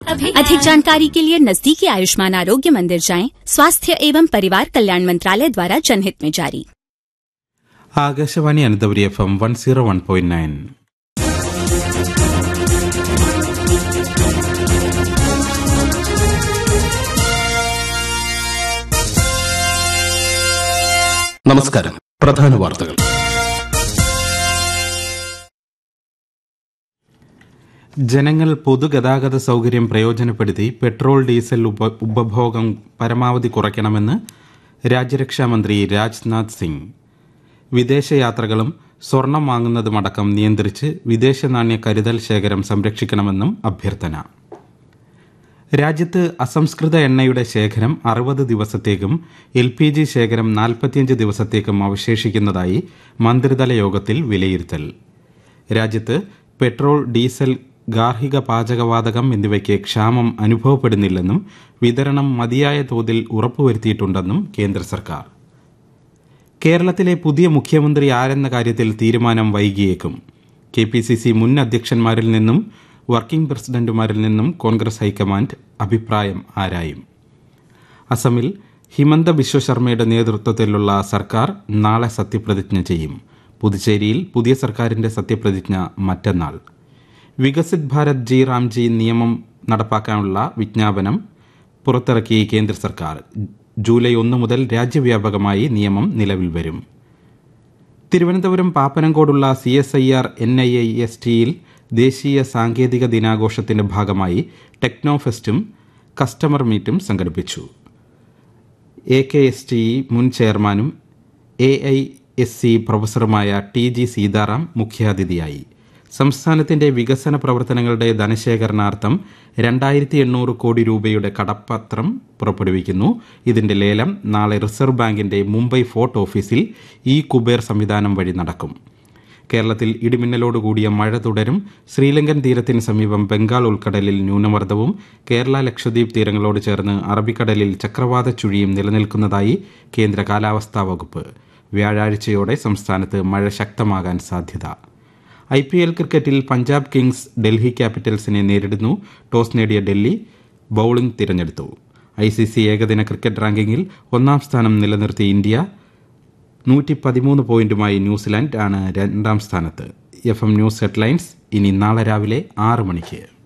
अधिक जानकारी के लिए नजदीकी आयुष्मान आरोग्य मंदिर जाएं स्वास्थ्य एवं परिवार कल्याण मंत्रालय द्वारा जनहित में जारी Akashvani Ananthapuri F M one zero one point nine നമസ്കാരം പ്രധാന വാർത്തകൾ ജനങ്ങൾ പൊതുഗതാഗത സൗകര്യം പ്രയോജനപ്പെടുത്തി പെട്രോൾ ഡീസൽ ഉപ ഉപഭോഗം പരമാവധി കുറയ്ക്കണമെന്ന് രാജ്യരക്ഷാമന്ത്രി രാജ്നാഥ് സിംഗ് വിദേശയാത്രകളും സ്വർണം വാങ്ങുന്നതുമടക്കം നിയന്ത്രിച്ച് വിദേശ നാണ്യ കരുതൽ ശേഖരം സംരക്ഷിക്കണമെന്നും അഭ്യർത്ഥന രാജ്യത്ത് അസംസ്കൃത എണ്ണയുടെ ശേഖരം അറുപത് ദിവസത്തേക്കും എൽ പി ജി ശേഖരം നാൽപ്പത്തിയഞ്ച് ദിവസത്തേക്കും അവശേഷിക്കുന്നതായി മന്ത്രിതല യോഗത്തിൽ വിലയിരുത്തൽ രാജ്യത്ത് പെട്രോൾ ഡീസൽ ഗാർഹിക പാചകവാതകം എന്നിവയ്ക്ക് ക്ഷാമം അനുഭവപ്പെടുന്നില്ലെന്നും വിതരണം മതിയായ തോതിൽ ഉറപ്പുവരുത്തിയിട്ടുണ്ടെന്നും കേന്ദ്ര സർക്കാർ കേരളത്തിലെ പുതിയ മുഖ്യമന്ത്രി ആരെന്ന കാര്യത്തിൽ തീരുമാനം വൈകിയേക്കും കെ പി സി സി മുൻ അധ്യക്ഷന്മാരിൽ നിന്നും വർക്കിംഗ് പ്രസിഡന്റുമാരിൽ നിന്നും കോൺഗ്രസ് ഹൈക്കമാൻഡ് അഭിപ്രായം ആരായും അസമിൽ ഹിമന്ത ബിശ്വ ശർമ്മയുടെ നേതൃത്വത്തിലുള്ള സർക്കാർ നാളെ സത്യപ്രതിജ്ഞ ചെയ്യും പുതുച്ചേരിയിൽ പുതിയ സർക്കാരിന്റെ സത്യപ്രതിജ്ഞ മറ്റന്നാൾ വികസിത് ഭാരത് ജി റാംജി നിയമം നടപ്പാക്കാനുള്ള വിജ്ഞാപനം പുറത്തിറക്കി കേന്ദ്ര സർക്കാർ ജൂലൈ ഒന്ന് മുതൽ രാജ്യവ്യാപകമായി നിയമം നിലവിൽ വരും തിരുവനന്തപുരം പാപ്പനംകോടുള്ള C S I R N I I S ടിയിൽ ദേശീയ സാങ്കേതിക ദിനാഘോഷത്തിന്റെ ഭാഗമായി ടെക്നോ ഫെസ്റ്റും കസ്റ്റമർ മീറ്റും സംഘടിപ്പിച്ചു എ കെ എസ് ടി മുൻ ചെയർമാനും എ ഐ എസ് സി പ്രൊഫസറുമായ ടി ജി സീതാറാം മുഖ്യാതിഥിയായി സംസ്ഥാനത്തിന്റെ വികസന പ്രവർത്തനങ്ങളുടെ ധനശേഖരണാർത്ഥം രണ്ടായിരത്തി എണ്ണൂറ് കോടി രൂപയുടെ കടപ്പത്രം പുറപ്പെടുവിക്കുന്നു ഇതിന്റെ ലേലം നാളെ റിസർവ് ബാങ്കിന്റെ മുംബൈ ഫോർട്ട് ഓഫീസിൽ ഇ കുബേർ സംവിധാനം വഴി നടക്കും കേരളത്തിൽ ഇടിമിന്നലോടുകൂടിയ മഴ തുടരും ശ്രീലങ്കൻ തീരത്തിന് സമീപം ബംഗാൾ ഉൾക്കടലിൽ ന്യൂനമർദ്ദവും കേരള ലക്ഷദ്വീപ് തീരങ്ങളോട് ചേർന്ന് അറബിക്കടലിൽ ചക്രവാത ചുഴിയും നിലനിൽക്കുന്നതായി കേന്ദ്ര കാലാവസ്ഥാ വകുപ്പ് വ്യാഴാഴ്ചയോടെ സംസ്ഥാനത്ത് മഴ ശക്തമാകാൻ സാധ്യത ഐ പി എൽ ക്രിക്കറ്റിൽ പഞ്ചാബ് കിങ്സ് ഡൽഹി ക്യാപിറ്റൽസിനെ നേരിടുന്നു ടോസ് നേടിയ ഡൽഹി ബൌളിംഗ് തിരഞ്ഞെടുത്തു ഐ സി സി ഏകദിന ക്രിക്കറ്റ് റാങ്കിങ്ങിൽ ഒന്നാം സ്ഥാനം നിലനിർത്തി ഇന്ത്യ നൂറ്റി പതിമൂന്ന് പോയിന്റുമായി ന്യൂസിലാൻഡ് ആണ് രണ്ടാം സ്ഥാനത്ത് എഫ് എം ന്യൂസ് ഹെഡ്ലൈൻസ് ഇനി നാളെ രാവിലെ ആറ് മണിക്ക്